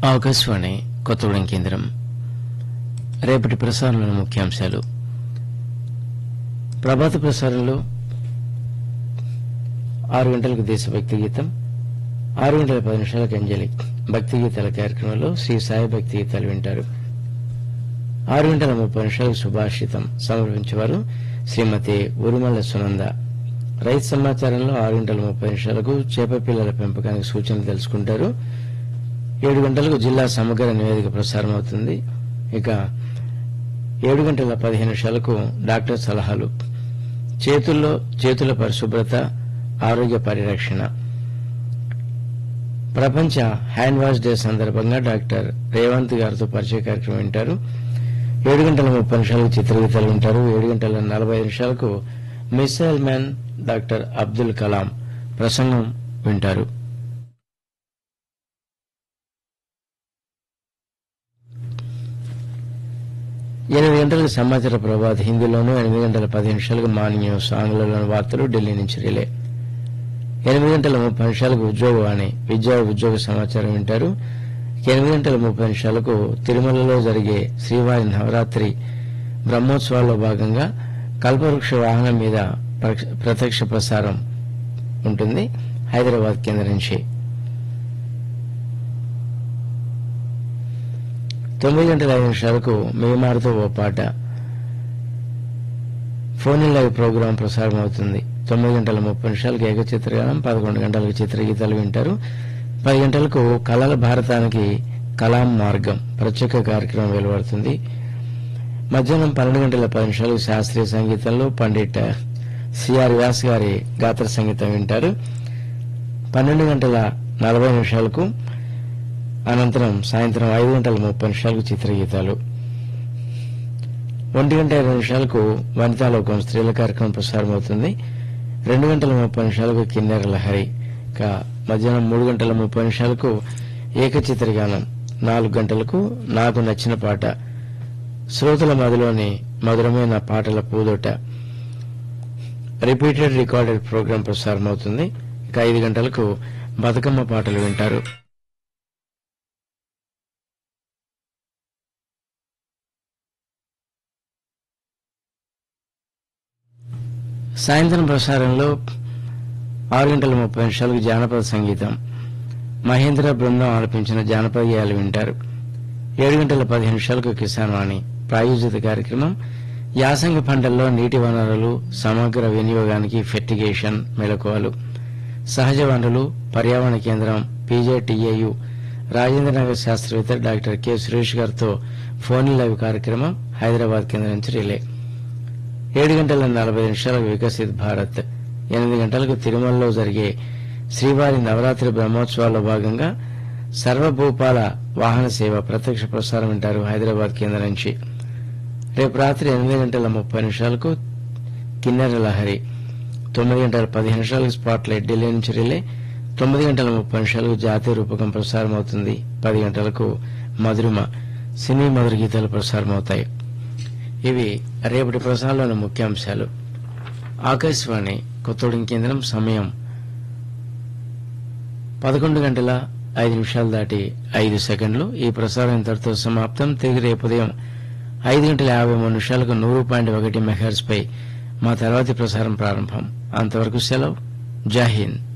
ఆకాశవాణి కొత్తగూడెం కేంద్రం రేపటి ప్రసారంలోని ముఖ్యాంశాలు ప్రభాత ప్రసారంలో ఆరు గంటలకు దేశభక్తి గీతం ఆరు గంటల పది నిమిషాలకు అంజలి భక్తి గీతాల కార్యక్రమంలో శ్రీ సాయి భక్తి గీతాలు వింటారు ఆరు గంటల ముప్పై నిమిషాలకు సుభాషితం సమర్పించేవారు శ్రీమతి ఉరుమల సునంద రైతు సమాచారంలో ఆరు గంటల ముప్పై నిమిషాలకు చేప పిల్లల పెంపకానికి సూచనలు తెలుసుకుంటారు ఏడు గంటలకు జిల్లా సమగ్ర నివేదిక ప్రసారం అవుతుంది ఇక ఏడు గంటల పదిహేను నిమిషాలకు డాక్టర్ సలహాలు చేతుల్లో చేతుల పరిశుభ్రత ఆరోగ్య పరిరక్షణ ప్రపంచ హ్యాండ్ వాష్ డే సందర్భంగా డాక్టర్ రేవంత్ గారితో పరిచయ కార్యక్రమం వింటారు ఏడు గంటల ముప్పై నిమిషాలకు చిత్రగీతాలు వింటారు ఏడు గంటల నలభై నిమిషాలకు missile man doctor Abdul Kalam ప్రసంగం వింటారు ఎనిమిది గంటలకు సమాచార ప్రభాత్ హిందీలోను ఎనిమిది గంటల పది నిమిషాలకు మార్నింగ్ న్యూస్ ఆంగ్లంలోని వార్తలు ఢిల్లీ నుంచి రిలే ఎనిమిది గంటల ముప్పై నిమిషాలకు ఉద్యోగవాణి విద్యా ఉద్యోగ సమాచారం వింటారు ఎనిమిది గంటల ముప్పై నిమిషాలకు తిరుమలలో జరిగే శ్రీవారి నవరాత్రి బ్రహ్మోత్సవాల్లో భాగంగా కల్పవృక్ష వాహనం మీద ప్రక్ష- ప్రత్యక్ష ప్రసారం ఉంటుంది హైదరాబాద్ కేంద్రం నుంచి తొమ్మిది గంటల ఐదు నిమిషాలకు మేమారుతో ఓ పాట ఫోన్ ఇన్ లైవ్ ప్రోగ్రాం ప్రసారం అవుతుంది తొమ్మిది గంటల ముప్పై నిమిషాలకు ఏకచిత్రగానం పదకొండు గంటలకు చిత్రగీతాలు వింటారు పది గంటలకు కళల భారతానికి కలాం మార్గం ప్రత్యేక కార్యక్రమం వెలువడుతుంది మధ్యాహ్నం పన్నెండు గంటల పది నిమిషాలకు శాస్త్రీయ సంగీతంలో పండిట్ సిఆర్ వ్యాస్ గారి గాత్ర సంగీతం వింటారు పన్నెండు గంటల నలభై నిమిషాలకు అనంతరం సాయంత్రం ఐదు గంటల ముప్పై నిమిషాలకు చిత్రగీతాలు ఒంటి గంట ఇరవై నిమిషాలకు వనితాలోకం స్త్రీల కార్యక్రమం ప్రసారమవుతుంది రెండు గంటల ముప్పై నిమిషాలకు కిన్నెర లహరి ఇక మధ్యాహ్నం మూడు గంటల ముప్పై నిమిషాలకు ఏకచిత్రగానం నాలుగు గంటలకు నాకు నచ్చిన పాట శ్రోతల మదిలోని మధురమైన పాటల పూదోట రిపీటెడ్ రికార్డెడ్ ప్రోగ్రాం ప్రసారమవుతుంది ఇక ఐదు గంటలకు బతుకమ్మ పాటలు వింటారు సాయంత్రం ప్రసారంలో ఆరు గంటల ముప్పై నిమిషాలకు జానపద సంగీతం మహేంద్ర బృందం ఆలపించిన జానపద గేయాలు వింటారు ఏడు గంటల పదిహేను నిమిషాలకు కిసాన్ వాణి ప్రాయోజిత కార్యక్రమం యాసంగి పంటల్లో నీటి వనరులు సమగ్ర వినియోగానికి ఫెర్టిగేషన్ మెలకువలు సహజ వనరులు పర్యావరణ కేంద్రం పీజేటీఏయు రాజేంద్రనగర్ శాస్త్రవేత్త డాక్టర్ కె సురేష్ గారితో ఫోన్ లైవ్ కార్యక్రమం హైదరాబాద్ కేంద్రం నుంచి రిలే ఏడు గంటల నలభై నిమిషాలకు వికసిత్ భారత్ ఎనిమిది గంటలకు తిరుమలలో జరిగే శ్రీవారి నవరాత్రి బ్రహ్మోత్సవాల్లో భాగంగా సర్వభూపాల వాహన సేవ ప్రత్యక్ష ప్రసారం వింటారు హైదరాబాద్ కేంద్రం నుంచి రేపు రాత్రి ఎనిమిది గంటల ముప్పై నిమిషాలకు కిన్నెర లహరి తొమ్మిది గంటల పదిహేను నిమిషాలకు స్పాట్ లైట్ ఢిల్లీ నుంచి రిలే తొమ్మిది గంటల ముప్పై నిమిషాలకు జాతీయ రూపకం ప్రసారం అవుతుంది పది గంటలకు మధురిమ సినీ మధుర గీతాలు ప్రసారం అవుతాయి ఇవి రేపటి ప్రసారంలోని ముఖ్యాంశాలు ఆకాశవాణి కొత్తగూడెం కేంద్రం సమయం పదకొండు గంటల ఐదు నిమిషాలు దాటి ఐదు సెకండ్లు ఈ ప్రసారం ఇంతటితో సమాప్తం తిరిగి రేపు ఉదయం ఐదు గంటల యాభై మూడు నిమిషాలకు నూరు పాయింట్ ఒకటి మెహర్స్ పై మా తర్వాతి ప్రసారం ప్రారంభం అంతవరకు సెలవు జై హింద్